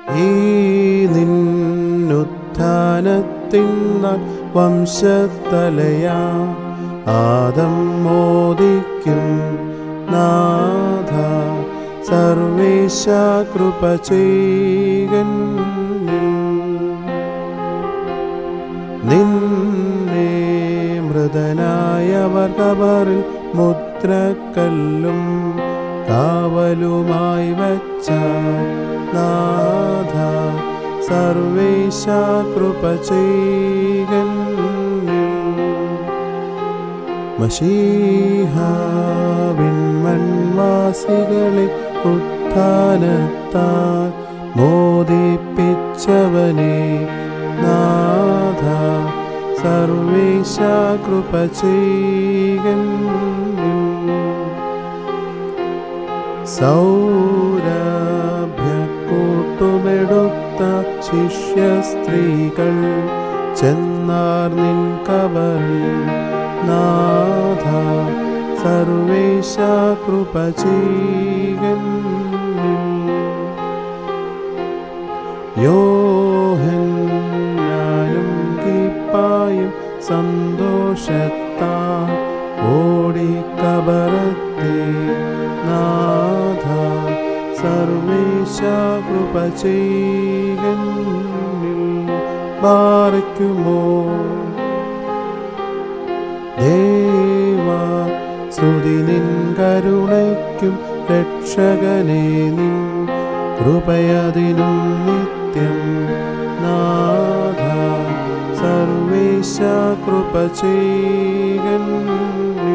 ഈ നിന്നുത്ഥാനത്തിന്നാൽ വംശത്തലയാ ആദം മോദിക്കും നാഥ സർവേശ കൃപ ചെയ്കന്നിൽ നിന്നെ മൃതനായവർ കബറിൽ മുദ്രക്കല്ലും കാവലുമായി വച്ച നാഥ സർവേശ കൃപ ചെയ്കന്നിൽ മഷീഹാവിൻമൺവാസികളെ ഉത്ഥാനത്താൽ മോദിപ്പിച്ചവനെ നാഥ സർവേശ കൃപ ചെയ്കന്നിൽ സൗരഭ്യക്കൂട്ടുമെടുത്ത ശിഷ്യ സ്ത്രീകൾ ചെന്നാർ നിൻ കബറിൽ നാഥ സർവേശ കൃപ ചെയ്കന്നിൽ യോഹന്നാനും കീപ്പായും സന്തോഷത്താ ഓടി കബറത്തെ നാഥ സർവേശ കൃപ ചെയ്കന്നിൽ ബാറയ്ക്കുമോ ദേവാ സ്തുതി നിൻ കരുണയ്ക്കും രക്ഷകനെ നിൻ കൃപയതിനും നിത്യം നാഥ സർവേശ കൃപ ചെയ്കന്നിൽ